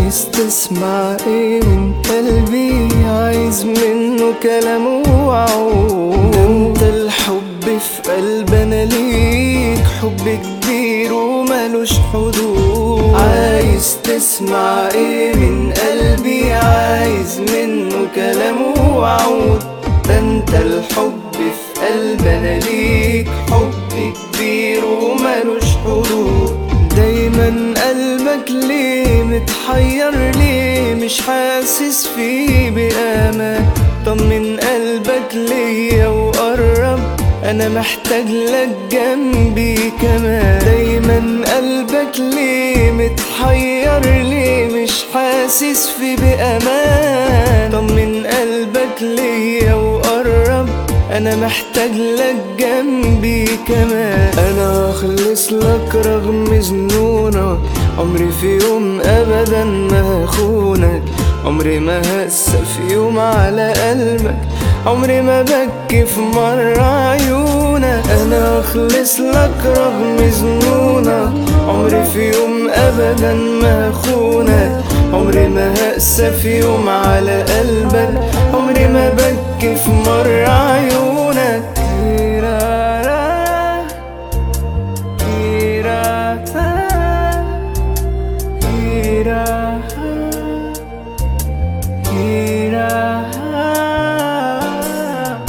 عايز تسمع ايه من قلبي عايز منه كلام وعود ده انت الحب في قلبنا ليك حب كبير وملوش حدود عايز تسمع ايه من قلبي عايز منه كلام وعود ده انت الحب في قلبنا ليك حب كبير وملوش حدود دايما قلبك ليه متحير ليه مش حاسس فيه بأمان طمن قلبك ليا وقرب انا محتاج لك جنبي كمان دايما قلبك ليه متحير ليه مش حاسس فيه بأمان طمن قلبك ليا وقرب انا محتاج لك جنبي كمان انا اخلص لك رغم ذنونك عمري في يوم ابدا ما هخونك عمري ما هسى في يوم على قلبك عمري ما بكي في مرة عيونك انا اخلص لك رغم ذنونك عمري في يوم ابدا ما هخونك عمري ما هقسى في يوم على قلبك عمري ما بكي في مرة عيونك كيرارا كيراتا كيرا كيرا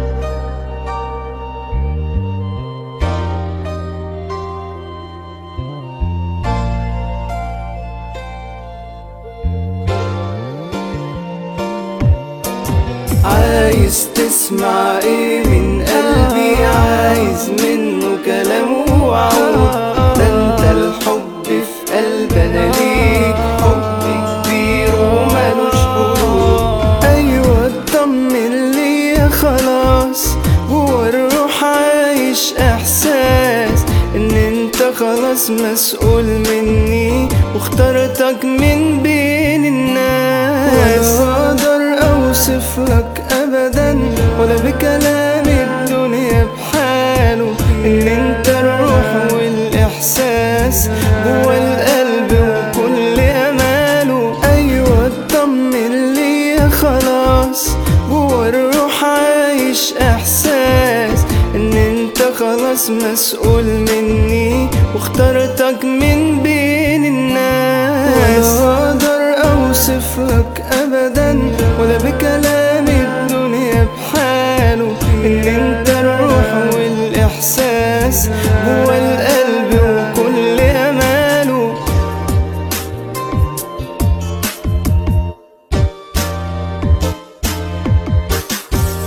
عايز تسمع ايه من قلبي عايز منه كلام وعود ده انت الحب في قلبنا ليك حب كبير وملوش حدود ايوه اطمن ليا خلاص جوا الروح عايش احساس ان انت خلاص مسؤول مني واخترتك من بين الناس ولا اقدر اوصف لك ابدا ولا بكلام الدنيا بحاله ان انت الروح والاحساس جوا القلب وكل اماله ايوه اطمن ليا خلاص جوا الروح عايش احساس ان انت خلاص مسؤول مني واخترتك من بين الناس ولا اقدر اوصف لك ابدا ولا بكلام الدنيا بحاله ان انت الروح والاحساس جوا القلب وكل اماله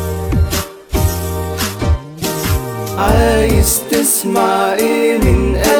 عايز تسمع ايه من